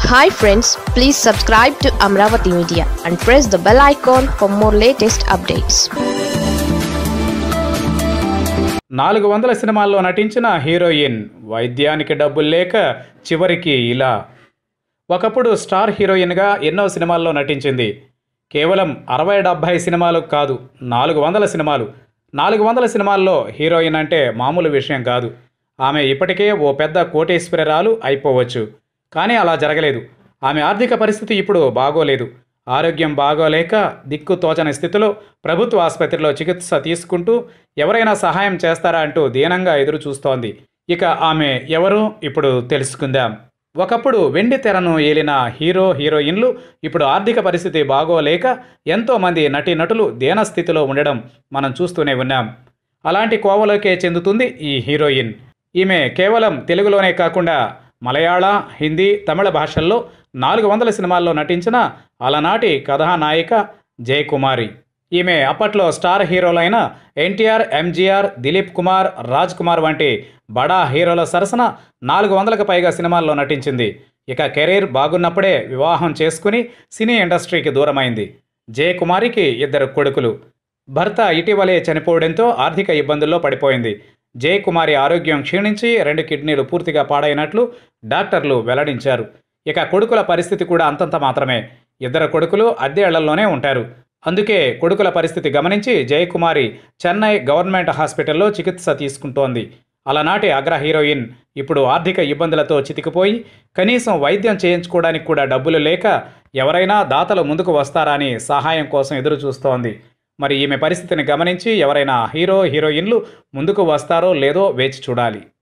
hi friends please subscribe to Amaravati media and press the bell icon for more latest updates నాలుగు వందల సినిమాల్లో నటించిన heroine వైద్యానికి డబ్బులు లేక చివరికి ఇలా ఒకప్పుడు స్టార్ హీరోయిన్గా ఎన్నో సినిమాల్లో నటించింది కేవలం అరవై డెబ్భై సినిమాలు కాదు నాలుగు వందల సినిమాలు నాలుగు వందల సినిమాల్లో హీరోయిన్ అంటే మామూలు విషయం కాదు ఆమె ఇప్పటికే ఓ పెద్ద కోటేశ్వరరాలు అయిపోవచ్చు కానీ అలా జరగలేదు ఆమె ఆర్థిక పరిస్థితి ఇప్పుడు బాగోలేదు ఆరోగ్యం బాగోలేక దిక్కు తోచని స్థితిలో ప్రభుత్వ ఆసుపత్రిలో చికిత్స తీసుకుంటూ ఎవరైనా సహాయం చేస్తారా అంటూ దీనంగా ఎదురు చూస్తోంది ఇక ఆమె ఎవరు ఇప్పుడు తెలుసుకుందాం ఒకప్పుడు వెండి తెరను ఏలిన హీరో హీరోయిన్లు ఇప్పుడు ఆర్థిక పరిస్థితి బాగోలేక ఎంతోమంది నటీనటులు దీనస్థితిలో ఉండడం మనం చూస్తూనే ఉన్నాం అలాంటి కోవలోకే చెందుతుంది ఈ హీరోయిన్ ఈమె కేవలం తెలుగులోనే కాకుండా మలయాళ హిందీ తమిళ భాషల్లో నాలుగు వందల సినిమాల్లో నటించిన అలనాటి కథానాయిక జయకుమారి ఈమె అప్పట్లో స్టార్ హీరోలైన ఎన్టీఆర్ ఎంజీఆర్ దిలీప్ కుమార్ రాజ్ కుమార్ వంటి బడా హీరోల సరసన నాలుగు వందలకు పైగా సినిమాల్లో నటించింది ఇక కెరీర్ బాగున్నప్పుడే వివాహం చేసుకుని సినీ ఇండస్ట్రీకి దూరమైంది జయకుమారికి ఇద్దరు కొడుకులు భర్త ఇటీవలే చనిపోవడంతో ఆర్థిక ఇబ్బందుల్లో పడిపోయింది జయకుమారి ఆరోగ్యం క్షీణించి రెండు కిడ్నీలు పూర్తిగా పాడైనట్లు డాక్టర్లు వెల్లడించారు ఇక కొడుకుల పరిస్థితి కూడా అంతంత మాత్రమే ఇద్దరు కొడుకులు అద్దె ఇళ్లలోనే ఉంటారు అందుకే కొడుకుల పరిస్థితి గమనించి జయకుమారి చెన్నై గవర్నమెంట్ హాస్పిటల్లో చికిత్స తీసుకుంటోంది అలనాటి అగ్ర హీరోయిన్ ఇప్పుడు ఆర్థిక ఇబ్బందులతో చితికిపోయి కనీసం వైద్యం చేయించుకోవడానికి కూడా డబ్బులు లేక ఎవరైనా దాతలు ముందుకు వస్తారా అని సహాయం కోసం ఎదురు చూస్తోంది మరి ఈమె పరిస్థితిని గమనించి ఎవరైనా హీరో హీరోయిన్లు ముందుకు వస్తారో లేదో వేచి చూడాలి